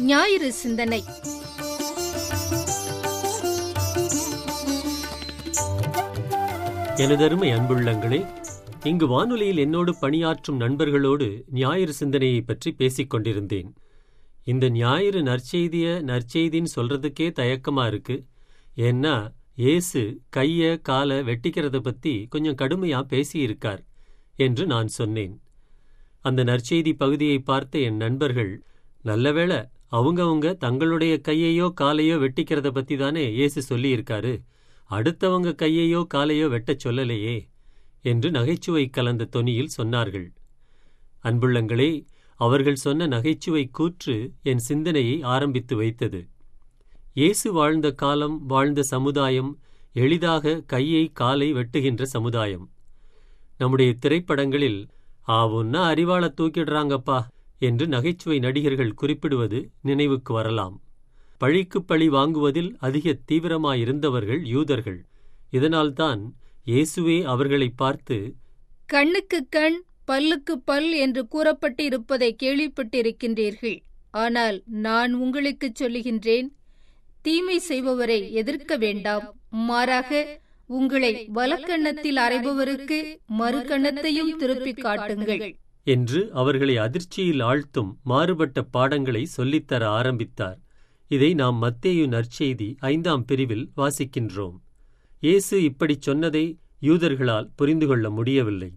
ஞாயிறு சிந்தனை எனதருமை அன்புள்ளங்களே இங்கு வானொலியில் என்னோடு பணியாற்றும் நண்பர்களோடு ஞாயிறு சிந்தனையை பற்றி பேசிக் கொண்டிருந்தேன் இந்த ஞாயிறு நற்செய்திய நற்செய்தின்னு சொல்றதுக்கே தயக்கமா இருக்கு ஏன்னா இயேசு கைய காலை வெட்டிக்கிறத பத்தி கொஞ்சம் கடுமையா பேசியிருக்கார் என்று நான் சொன்னேன் அந்த நற்செய்தி பகுதியை பார்த்த என் நண்பர்கள் நல்லவேளை அவங்கவங்க தங்களுடைய கையையோ காலையோ வெட்டிக்கிறத பத்தி தானே இயேசு சொல்லியிருக்காரு அடுத்தவங்க கையையோ காலையோ வெட்டச் சொல்லலையே என்று நகைச்சுவை கலந்த தொனியில் சொன்னார்கள் அன்புள்ளங்களே அவர்கள் சொன்ன நகைச்சுவை கூற்று என் சிந்தனையை ஆரம்பித்து வைத்தது இயேசு வாழ்ந்த காலம் வாழ்ந்த சமுதாயம் எளிதாக கையை காலை வெட்டுகின்ற சமுதாயம் நம்முடைய திரைப்படங்களில் ஆவுன்னா அறிவாள தூக்கிடுறாங்கப்பா என்று நகைச்சுவை நடிகர்கள் குறிப்பிடுவது நினைவுக்கு வரலாம் பழிக்கு பழி வாங்குவதில் அதிக தீவிரமாயிருந்தவர்கள் யூதர்கள் இதனால்தான் இயேசுவே அவர்களை பார்த்து கண்ணுக்கு கண் பல்லுக்கு பல் என்று கூறப்பட்டு இருப்பதை கேள்விப்பட்டிருக்கின்றீர்கள் ஆனால் நான் உங்களுக்குச் சொல்லுகின்றேன் தீமை செய்பவரை எதிர்க்க வேண்டாம் மாறாக உங்களை வலக்கண்ணத்தில் அறைபவருக்கு மறுகண்ணத்தையும் திருப்பிக் காட்டுங்கள் என்று அவர்களை அதிர்ச்சியில் ஆழ்த்தும் மாறுபட்ட பாடங்களை சொல்லித்தர ஆரம்பித்தார் இதை நாம் மத்தேயு நற்செய்தி ஐந்தாம் பிரிவில் வாசிக்கின்றோம் இயேசு இப்படிச் சொன்னதை யூதர்களால் புரிந்து கொள்ள முடியவில்லை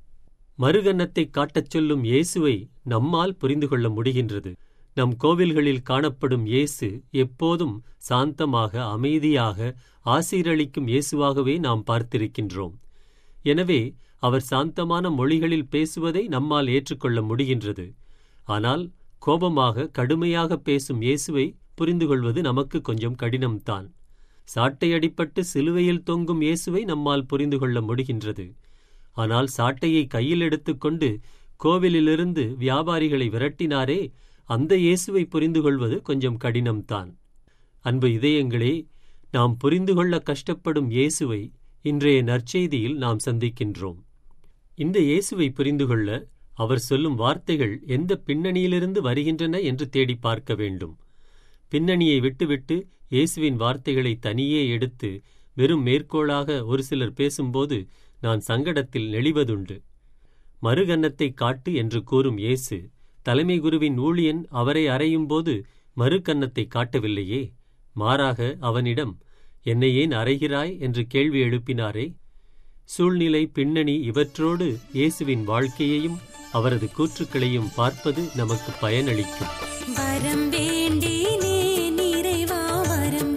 மறுகன்னத்தை காட்டச் சொல்லும் இயேசுவை நம்மால் புரிந்து கொள்ள முடிகின்றது நம் கோவில்களில் காணப்படும் இயேசு எப்போதும் சாந்தமாக அமைதியாக ஆசீரளிக்கும் இயேசுவாகவே நாம் பார்த்திருக்கின்றோம் எனவே அவர் சாந்தமான மொழிகளில் பேசுவதை நம்மால் ஏற்றுக்கொள்ள முடிகின்றது ஆனால் கோபமாக கடுமையாக பேசும் இயேசுவை புரிந்து கொள்வது நமக்கு கொஞ்சம் கடினம்தான் சாட்டையடிப்பட்டு சிலுவையில் தொங்கும் இயேசுவை நம்மால் புரிந்து கொள்ள முடிகின்றது ஆனால் சாட்டையை கையில் எடுத்துக்கொண்டு கோவிலிலிருந்து வியாபாரிகளை விரட்டினாரே அந்த இயேசுவை புரிந்து கொள்வது கொஞ்சம் கடினம்தான் அன்பு இதயங்களே நாம் புரிந்து கொள்ள கஷ்டப்படும் இயேசுவை இன்றைய நற்செய்தியில் நாம் சந்திக்கின்றோம் இந்த இயேசுவை புரிந்து கொள்ள அவர் சொல்லும் வார்த்தைகள் எந்த பின்னணியிலிருந்து வருகின்றன என்று தேடி பார்க்க வேண்டும் பின்னணியை விட்டுவிட்டு இயேசுவின் வார்த்தைகளை தனியே எடுத்து வெறும் மேற்கோளாக ஒரு சிலர் பேசும்போது நான் சங்கடத்தில் நெளிவதுண்டு மறுகன்னத்தை காட்டு என்று கூறும் இயேசு தலைமை குருவின் ஊழியன் அவரை அறையும்போது மறுகன்னத்தை காட்டவில்லையே மாறாக அவனிடம் என்னை ஏன் அறைகிறாய் என்று கேள்வி எழுப்பினாரே சூழ்நிலை பின்னணி இவற்றோடு இயேசுவின் வாழ்க்கையையும் அவரது கூற்றுக்களையும் பார்ப்பது நமக்கு பயனளிக்கும் வரம் வேண்டினேன் இறைவா வரம்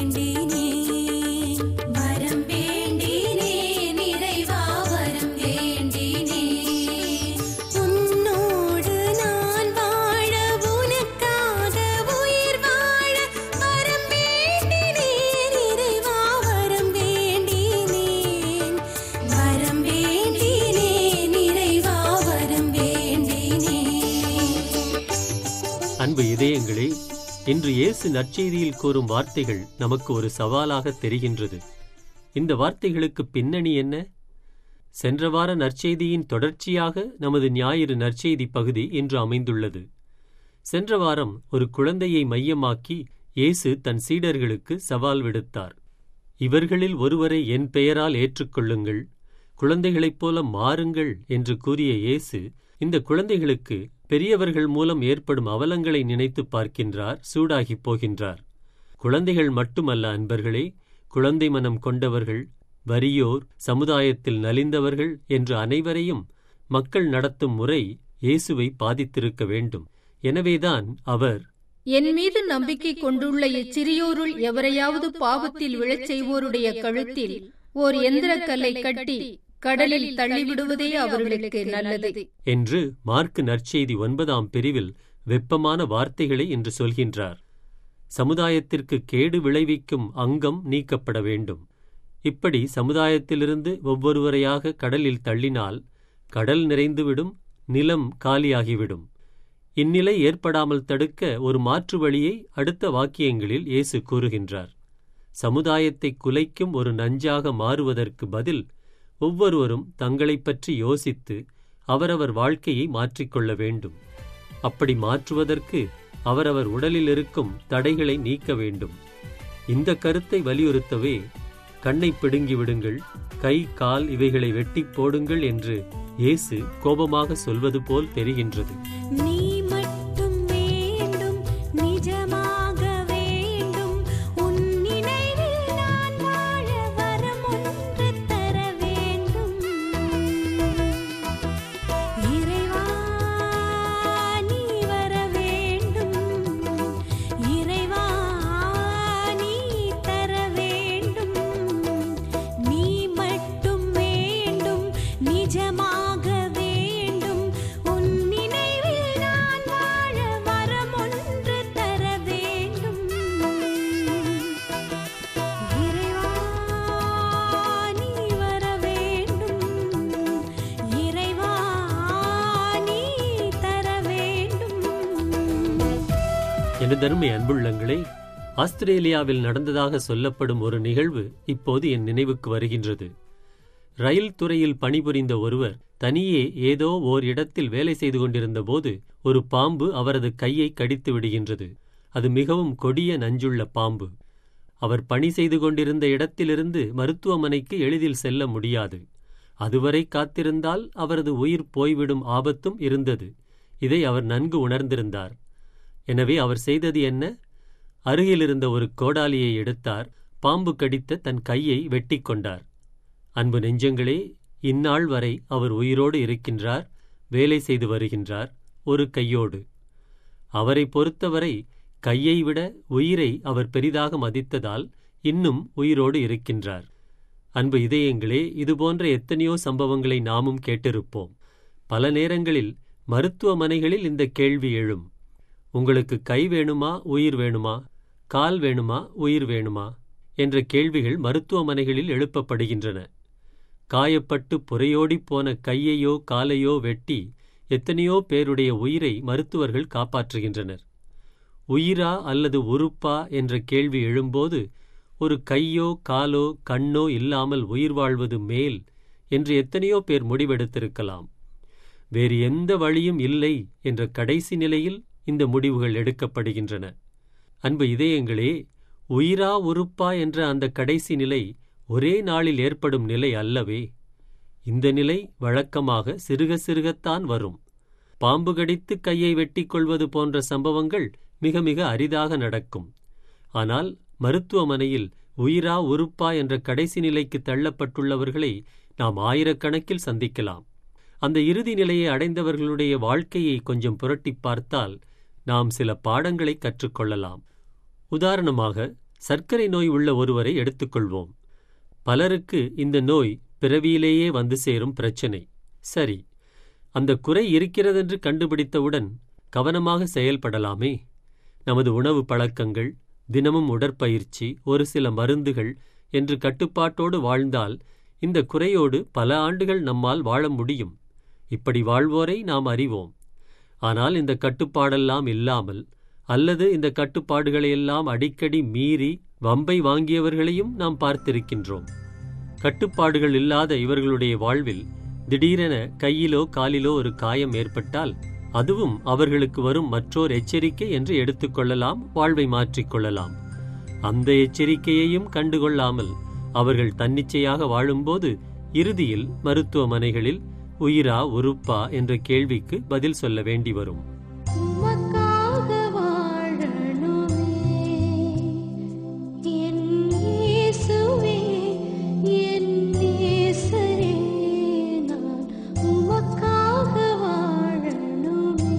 வேண்டினேன் வரம் வேண்டினேன் இறைவா வரம் வேண்டினேன் உன்னோடு நான் வாழ உனக்காக உயிர் வாழ வரம் வேண்டினேன் இறைவா வரம் வேண்டினேன் வரம் வேண்டினேன் இறைவா வரம் வேண்டினேன் அன்பு இதயங்களே இன்று இயேசு நற்செய்தியில் கூறும் வார்த்தைகள் நமக்கு ஒரு சவாலாக தெரிகின்றது இந்த வார்த்தைகளுக்கு பின்னணி என்ன சென்ற வார நற்செய்தியின் தொடர்ச்சியாக நமது ஞாயிறு நற்செய்தி பகுதி இன்று அமைந்துள்ளது சென்ற வாரம் ஒரு குழந்தையை மையமாக்கி இயேசு தன் சீடர்களுக்கு சவால் விடுத்தார் இவர்களில் ஒருவரை என் பெயரால் ஏற்றுக்கொள்ளுங்கள் குழந்தைகளைப் போல மாறுங்கள் என்று கூறிய இயேசு இந்த குழந்தைகளுக்கு பெரியவர்கள் மூலம் ஏற்படும் அவலங்களை நினைத்து பார்க்கின்றார் சூடாகிப் போகின்றார் குழந்தைகள் மட்டுமல்ல அன்பர்களே குழந்தை மனம் கொண்டவர்கள் வறியோர் சமுதாயத்தில் நலிந்தவர்கள் என்று அனைவரையும் மக்கள் நடத்தும் முறை இயேசுவை பாதித்திருக்க வேண்டும் எனவேதான் அவர் என் மீது நம்பிக்கை கொண்டுள்ள இச்சிறியோருள் எவரையாவது பாவத்தில் விழச் செய்வோருடைய கழுத்தில் ஓர் எந்திரக் கல்லை கட்டி கடலில் தள்ளிவிடுவதே அவர்களுக்கு நல்லது என்று மார்க்கு நற்செய்தி ஒன்பதாம் பிரிவில் வெப்பமான வார்த்தைகளை என்று சொல்கின்றார் சமுதாயத்திற்கு கேடு விளைவிக்கும் அங்கம் நீக்கப்பட வேண்டும் இப்படி சமுதாயத்திலிருந்து ஒவ்வொருவரையாக கடலில் தள்ளினால் கடல் நிறைந்துவிடும் நிலம் காலியாகிவிடும் இந்நிலை ஏற்படாமல் தடுக்க ஒரு மாற்று வழியை அடுத்த வாக்கியங்களில் இயேசு கூறுகின்றார் சமுதாயத்தை குலைக்கும் ஒரு நஞ்சாக மாறுவதற்கு பதில் ஒவ்வொருவரும் தங்களைப் பற்றி யோசித்து அவரவர் வாழ்க்கையை மாற்றிக்கொள்ள வேண்டும் அப்படி மாற்றுவதற்கு அவரவர் உடலில் இருக்கும் தடைகளை நீக்க வேண்டும் இந்த கருத்தை வலியுறுத்தவே கண்ணை பிடுங்கி விடுங்கள் கை கால் இவைகளை வெட்டிப் போடுங்கள் என்று இயேசு கோபமாக சொல்வது போல் தெரிகின்றது நீ மட்டும் வேண்டும் நிஜமாக வேண்டும் உன் நினைவில் நான் வாழ வரம் ஒன்று தர வேண்டும் இறைவா நீ வர வேண்டும் இறைவா நீ தர வேண்டும் நீ மட்டும் வேண்டும் நிஜமாக வேண்டும் உன் நினைவில் நான் வாழ வரம் ஒன்று தர வேண்டும் இறைவா நீ வர வேண்டும் இறைவா நீ தர வேண்டும் எனதருமை அன்புள்ளங்களே ஆஸ்திரேலியாவில் நடந்ததாக சொல்லப்படும் ஒரு நிகழ்வு இப்போது என் நினைவுக்கு வருகின்றது ரயில் துறையில் பணிபுரிந்த ஒருவர் தனியே ஏதோ ஓர் இடத்தில் வேலை செய்து கொண்டிருந்த போது ஒரு பாம்பு அவரது கையை கடித்து விடுகின்றது அது மிகவும் கொடிய நஞ்சுள்ள பாம்பு அவர் பணி செய்து கொண்டிருந்த இடத்திலிருந்து மருத்துவமனைக்கு எளிதில் செல்ல முடியாது அதுவரை காத்திருந்தால் அவரது உயிர் போய்விடும் ஆபத்தும் இருந்தது இதை அவர் நன்கு உணர்ந்திருந்தார் எனவே அவர் செய்தது என்ன அருகிலிருந்த ஒரு கோடாலியை எடுத்தார் பாம்பு கடித்த தன் கையை வெட்டிக் கொண்டார் அன்பு நெஞ்சங்களே இந்நாள் வரை அவர் உயிரோடு இருக்கின்றார் வேலை செய்து வருகின்றார் ஒரு கையோடு அவரை பொறுத்தவரை கையை விட உயிரை அவர் பெரிதாக மதித்ததால் இன்னும் உயிரோடு இருக்கின்றார் அன்பு இதயங்களே இதுபோன்ற எத்தனையோ சம்பவங்களை நாமும் கேட்டிருப்போம் பல நேரங்களில் மருத்துவமனைகளில் இந்த கேள்வி எழும் உங்களுக்கு கை வேணுமா உயிர் வேணுமா கால் வேணுமா உயிர் வேணுமா என்ற கேள்விகள் மருத்துவமனைகளில் எழுப்பப்படுகின்றன காயப்பட்டு புரையோடிப் போன கையையோ காலையோ வெட்டி எத்தனையோ பேருடைய உயிரை மருத்துவர்கள் காப்பாற்றுகின்றனர் உயிரா அல்லது உறுப்பா என்ற கேள்வி எழும்போது ஒரு கையோ காலோ கண்ணோ இல்லாமல் உயிர் வாழ்வது மேல் என்று எத்தனையோ பேர் முடிவெடுத்திருக்கலாம் வேறு எந்த வழியும் இல்லை என்ற கடைசி நிலையில் இந்த முடிவுகள் எடுக்கப்படுகின்றன அன்பு இதயங்களே உயிரா உறுப்பா என்ற அந்த கடைசி நிலை ஒரே நாளில் ஏற்படும் நிலை அல்லவே இந்த நிலை வழக்கமாக சிறுக சிறுகத்தான் வரும் பாம்பு கடித்து கையை வெட்டிக் கொள்வது போன்ற சம்பவங்கள் மிக மிக அரிதாக நடக்கும் ஆனால் மருத்துவமனையில் உயிரா உறுப்பா என்ற கடைசி நிலைக்கு தள்ளப்பட்டுள்ளவர்களை நாம் ஆயிரக்கணக்கில் சந்திக்கலாம் அந்த இறுதி நிலையை அடைந்தவர்களுடைய வாழ்க்கையை கொஞ்சம் புரட்டிப் பார்த்தால் நாம் சில பாடங்களை கற்றுக்கொள்ளலாம் உதாரணமாக சர்க்கரை நோய் உள்ள ஒருவரை எடுத்துக்கொள்வோம் பலருக்கு இந்த நோய் பிறவியிலேயே வந்து சேரும் பிரச்சனை சரி அந்த குறை இருக்கிறதென்று கண்டுபிடித்தவுடன் கவனமாக செயல்படலாமே நமது உணவு பழக்கங்கள் தினமும் உடற்பயிற்சி ஒரு சில மருந்துகள் என்று கட்டுப்பாட்டோடு வாழ்ந்தால் இந்த குறையோடு பல ஆண்டுகள் நம்மால் வாழ முடியும் இப்படி வாழ்வோரை நாம் அறிவோம் ஆனால் இந்த கட்டுப்பாடெல்லாம் இல்லாமல் அல்லது இந்த கட்டுப்பாடுகளையெல்லாம் அடிக்கடி மீறி வம்பை வாங்கியவர்களையும் நாம் பார்த்திருக்கின்றோம் கட்டுப்பாடுகள் இல்லாத இவர்களுடைய வாழ்வில் திடீரென கையிலோ காலிலோ ஒரு காயம் ஏற்பட்டால் அதுவும் அவர்களுக்கு வரும் மற்றோர் எச்சரிக்கை என்று எடுத்துக்கொள்ளலாம் வாழ்வை மாற்றிக்கொள்ளலாம் அந்த எச்சரிக்கையையும் கண்டுகொள்ளாமல் அவர்கள் தன்னிச்சையாக வாழும்போது இறுதியில் மருத்துவமனைகளில் உயிரா உறுப்பா என்ற கேள்விக்கு பதில் சொல்ல வேண்டி வரும் உமக்காக வாழணுமே என் இயேசுவே என் நேசரே நான் உமக்காக வாழணுமே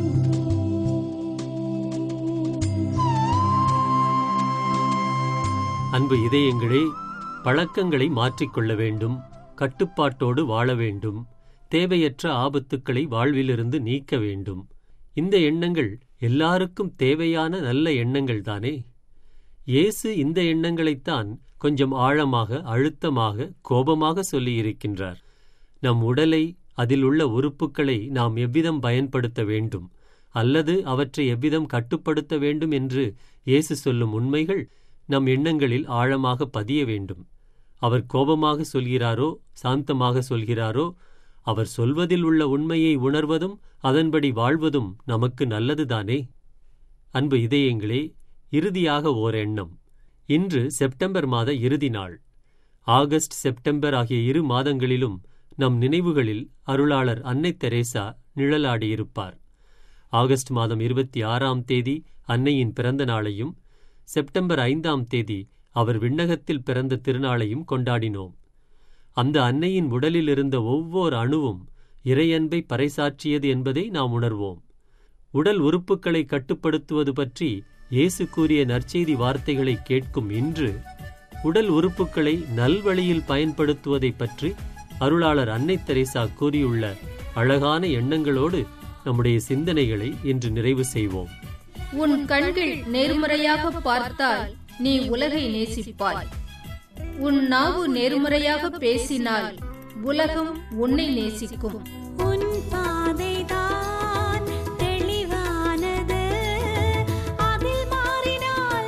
அன்பு இதயங்களே பழக்கங்களை மாற்றிக்கொள்ள வேண்டும் கட்டுப்பாட்டோடு வாழ வேண்டும் தேவையற்ற ஆபத்துக்களை வாழ்விலிருந்து நீக்க வேண்டும் இந்த எண்ணங்கள் எல்லாருக்கும் தேவையான நல்ல எண்ணங்கள் தானே இயேசு இந்த எண்ணங்களைத்தான் கொஞ்சம் ஆழமாக அழுத்தமாக கோபமாக சொல்லியிருக்கின்றார் நம் உடலை அதில் உள்ள உறுப்புக்களை நாம் எவ்விதம் பயன்படுத்த வேண்டும் அல்லது அவற்றை எவ்விதம் கட்டுப்படுத்த வேண்டும் என்று இயேசு சொல்லும் உண்மைகள் நம் எண்ணங்களில் ஆழமாக பதிய வேண்டும் அவர் கோபமாக சொல்கிறாரோ சாந்தமாக சொல்கிறாரோ அவர் சொல்வதில் உள்ள உண்மையை உணர்வதும் அதன்படி வாழ்வதும் நமக்கு நல்லதுதானே அன்பு இதயங்களே இறுதியாக ஓர் எண்ணம் இன்று செப்டம்பர் மாத இறுதி நாள் ஆகஸ்ட் செப்டம்பர் ஆகிய இரு மாதங்களிலும் நம் நினைவுகளில் அருளாளர் அன்னை தெரேசா நிழலாடியிருப்பார் ஆகஸ்ட் மாதம் இருபத்தி ஆறாம் தேதி அன்னையின் பிறந்த நாளையும் செப்டம்பர் ஐந்தாம் தேதி அவர் விண்ணகத்தில் பிறந்த திருநாளையும் கொண்டாடினோம் அந்த அன்னையின் உடலில் இருந்த ஒவ்வொரு அணுவும் இறையன்பை பறைசாற்றியது என்பதை நாம் உணர்வோம் உடல் உறுப்புகளை கட்டுப்படுத்துவது பற்றி இயேசு கூறிய நற்செய்தி வார்த்தைகளை கேட்கும் இன்று உடல் உறுப்புகளை நல்வழியில் பயன்படுத்துவதைப் பற்றி அருளாளர் அன்னை தெரேசா கூறியுள்ள அழகான எண்ணங்களோடு நம்முடைய சிந்தனைகளை இன்று நிறைவு செய்வோம் உன் கண்கள் நேர்மறையாக பார்த்தால் நீ உலகை நேசிப்பாய் உன் நாவு நேர்மறையாக பேசினால் உலகம் உன்னை நேசிக்கும் உன் பாதைதான் தெளிவானது அதில் மாறினால்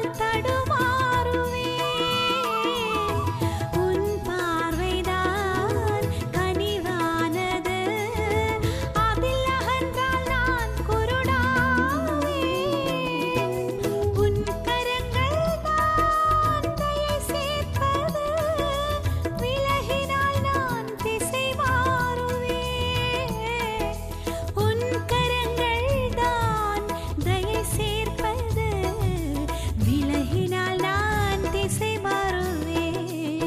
தடுமாறுவேன் உன் பார்வைதான் கனிவானது அதில் அகன்றால் நான் குருடாவேன் உன் கரங்கள் தான் தயை சேர்ப்பது விலகினால் நான் திசை மாறுவேன் உன் கரங்கள் தான் தயை சேர்ப்பது விலகினால் நான் திசை மாறுவேன்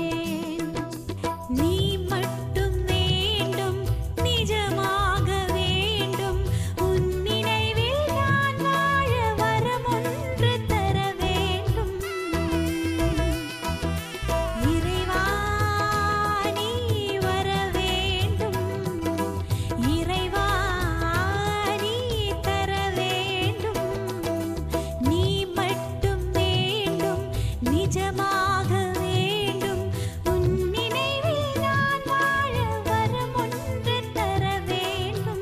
நீ மட்டும் வேண்டும் நிஜமாக வேண்டும் உன் நினைவில் நான் வாழ வரம் ஒன்று தர வேண்டும் இறைவா நீ வர வேண்டும் இறைவா நீ தர வேண்டும் நீ மட்டும் வேண்டும் நிஜமாக வேண்டும் உன் நினைவில் நான் வாழ வரம் ஒன்று தர வேண்டும்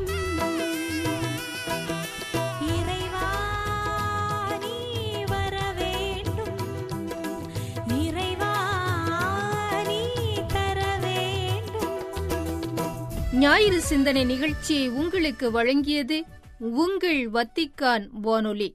இறைவா நீ வர வேண்டும் இறைவா நீ தர வேண்டும் ஞாயிறு சிந்தனை நிகழ்ச்சியை உங்களுக்கு வழங்கியது உங்கள் வத்திக்கான் வானொலி